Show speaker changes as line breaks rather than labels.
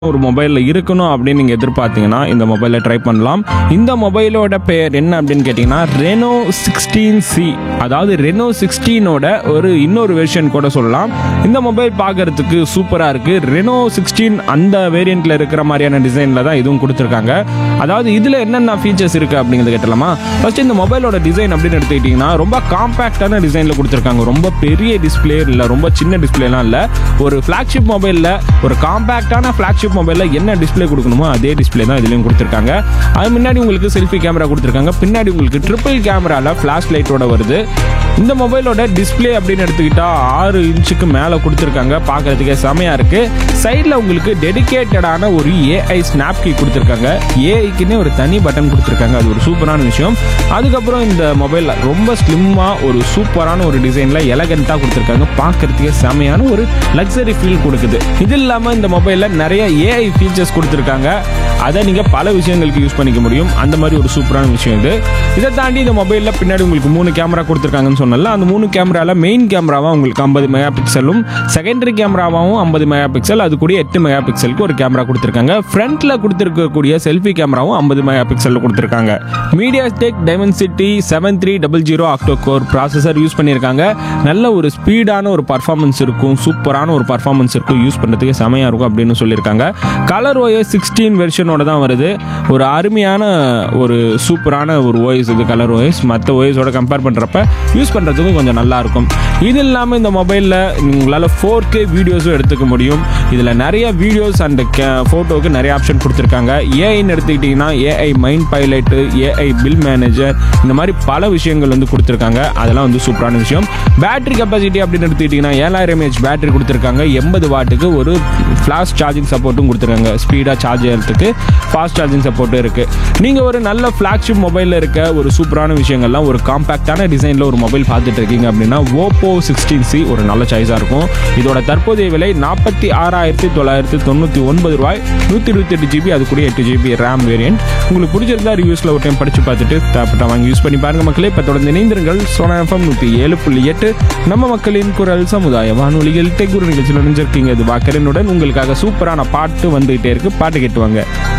ஒரு மொபைலில் இருக்கணும் அப்படின்னு நீங்கள் எதிர்பார்த்தீங்கன்னா இந்த மொபைலில் ட்ரை பண்ணலாம் இந்த மொபைலோட பெயர் என்ன அப்படின்னு கேட்டிங்கன்னா ரெனோ சிக்ஸ்டீன் சி அதாவது ரெனோ சிக்ஸ்டீனோட ஒரு இன்னொரு வெர்ஷன் கூட சொல்லலாம் இந்த மொபைல் பார்க்கறதுக்கு சூப்பராக இருக்குது ரெனோ சிக்ஸ்டீன் அந்த வேரியண்ட்டில் இருக்கிற மாதிரியான டிசைனில் தான் இதுவும் கொடுத்துருக்காங்க அதாவது இதில் என்னென்ன ஃபீச்சர்ஸ் இருக்குது அப்படிங்கிறது கேட்டலாமா ஃபர்ஸ்ட் இந்த மொபைலோட டிசைன் அப்படின்னு எடுத்துக்கிட்டிங்கன்னா ரொம்ப காம்பேக்டான டிசைனில் கொடுத்துருக்காங்க ரொம்ப பெரிய டிஸ்பிளே இல்லை ரொம்ப சின்ன டிஸ்பிளேலாம் இல்லை ஒரு ஃப்ளாக்ஷிப் மொபைலில் ஒரு காம்பேக்டான ஃப்ளாக்ஷிப் மொபைலில் என்ன டிஸ்பிளே கொடுக்கணுமோ அதே டிஸ்பிளே தான் இதுலேயும் கொடுத்துருக்காங்க அது முன்னாடி உங்களுக்கு செல்ஃபி கேமரா கொடுத்துருக்காங்க பின்னாடி உங்களுக்கு ட்ரிபிள் கேமராவில் ஃப்ளாஷ் லைட்டோட வருது இந்த மொபைலோட டிஸ்பிளே அப்படின்னு எடுத்துக்கிட்டா ஆறு இன்ச்சுக்கு மேலே கொடுத்துருக்காங்க பார்க்கறதுக்கே செமையாக இருக்குது சைடில் உங்களுக்கு டெடிகேட்டடான ஒரு ஏஐ ஸ்னாப் கீ கொடுத்துருக்காங்க ஏஐக்குன்னே ஒரு தனி பட்டன் கொடுத்துருக்காங்க அது ஒரு சூப்பரான விஷயம் அதுக்கப்புறம் இந்த மொபைல் ரொம்ப ஸ்லிம்மாக ஒரு சூப்பரான ஒரு டிசைனில் எலகண்ட்டாக கொடுத்துருக்காங்க பார்க்கறதுக்கே செமையான ஒரு லக்ஸரி ஃபீல் கொடுக்குது இது இல்லாமல் இந்த மொபைலில் நிறைய ஏஐ ஃபீச்சர்ஸ் கொடுத்துருக்காங்க அதை நீங்கள் பல விஷயங்களுக்கு யூஸ் பண்ணிக்க முடியும் அந்த மாதிரி ஒரு சூப்பரான விஷயம் இது இதை தாண்டி இந்த மொபைலில் பின்னாடி உங்களுக்கு மூணு கேமரா கொடுத்துருக்காங்கன்னு சொன்னல அந்த மூணு கேமராவில் மெயின் கேமராவாக உங்களுக்கு ஐம்பது மெகா பிக்சலும் செகண்டரி கேமராவாகவும் ஐம்பது மெகா பிக்சல் அது கூட எட்டு மெகா பிக்சலுக்கு ஒரு கேமரா கொடுத்துருக்காங்க ஃப்ரண்ட்டில் கொடுத்துருக்கக்கூடிய செல்ஃபி கேமராவும் ஐம்பது மெகா பிக்சலில் கொடுத்துருக்காங்க MediaTek Dimensity seven three double zero octa core processor use பண்ணியிருக்காங்க நல்ல ஒரு ஸ்பீடான ஒரு பர்ஃபார்மன்ஸ் இருக்கும் சூப்பரான ஒரு பர்ஃபார்மன்ஸ் இருக்கும் யூஸ் பண்ணுறதுக்கு செமையாக இருக்கும் அப்படின்னு சொல்லியிருக்காங்க கலர் ஓஎஸ் சிக்ஸ்டீன் வெர்ஷனோட தான் வருது ஒரு அருமையான ஒரு சூப்பரான ஒரு ஓஎஸ் இது கலர் ஓஎஸ் மற்ற ஓஎஸோட கம்பேர் பண்ணுறப்ப யூஸ் பண்ணுறதுக்கும் கொஞ்சம் நல்லா இருக்கும் இது இல்லாமல் இந்த மொபைலில் உங்களால் ஃபோர் கே வீடியோஸும் எடுத்துக்க முடியும் இதில் நிறைய வீடியோஸ் அண்ட் கே ஃபோட்டோவுக்கு நிறைய ஆப்ஷன் கொடுத்துருக்காங்க ஏஐன்னு எடுத்துக்கிட்டிங்கன்னா AI mind pilot AI bill manager இந்த மாதிரி பல விஷயங்கள் வந்து கொடுத்துருக்காங்க அதெல்லாம் வந்து சூப்பரான விஷயம் பேட்டரி கெப்பாசிட்டி அப்படின்னு எடுத்துக்கிட்டிங்கன்னா ஏழாயிரம் ஏஹெச் பேட்டரி கொடுத்துருக்காங்க எண்பது வாட்டுக்கு ஒரு ஃப்ளாஷ் சார்ஜிங் சப்போர்ட்டும் கொடுத்துருக்காங்க ஸ்பீடாக சார்ஜ் ஏறதுக்கு ஃபாஸ்ட் சார்ஜிங் சப்போர்ட்டும் இருக்குது நீங்கள் ஒரு நல்ல ஃப்ளாக்ஷிப் மொபைலில் இருக்க ஒரு சூப்பரான விஷயங்கள்லாம் ஒரு காம்பேக்டான டிசைனில் ஒரு மொபைல் பார்த்துட்டு இருக்கீங்க அப்படின்னா ஓப்போ சிக்ஸ்டீன் சி ஒரு நல்ல சாய்ஸாக இருக்கும் இதோட தற்போதைய விலை நாற்பத்தி ஆறாயிரத்தி தொள்ளாயிரத்தி தொண்ணூற்றி ஒன்பது ரூபாய் நூற்றி இருபத்தி எட்டு ஜிபி அது கூட எட்டு ஜிபி ரேம் வேரியன்ட் உங்களுக்கு பிடிச்சிருந்தா ரிவ்யூஸில் ஒரு டைம் படித்து பார்த்துட்டு தேவைப்பட்ட வாங்கி யூஸ் பண்ணி பாருங்க மக்களே இப்போ தொடர்ந்து இணைந்திருங்கள் சோனா எஃப்எம் நூற்றி ஏழு புள்ளி எட்டு நம்ம மக்களின் குரல் சமுதாய வானொலிகள் டெக்குரு நிகழ்ச்சியில் நினைஞ்சிருக்கீங்க இது பாக்கரனுடன் உங்களுக்காக சூப்பரான பாட்டு வந்துகிட்டே இருக்கு பாட்டு கேட்டுவாங்க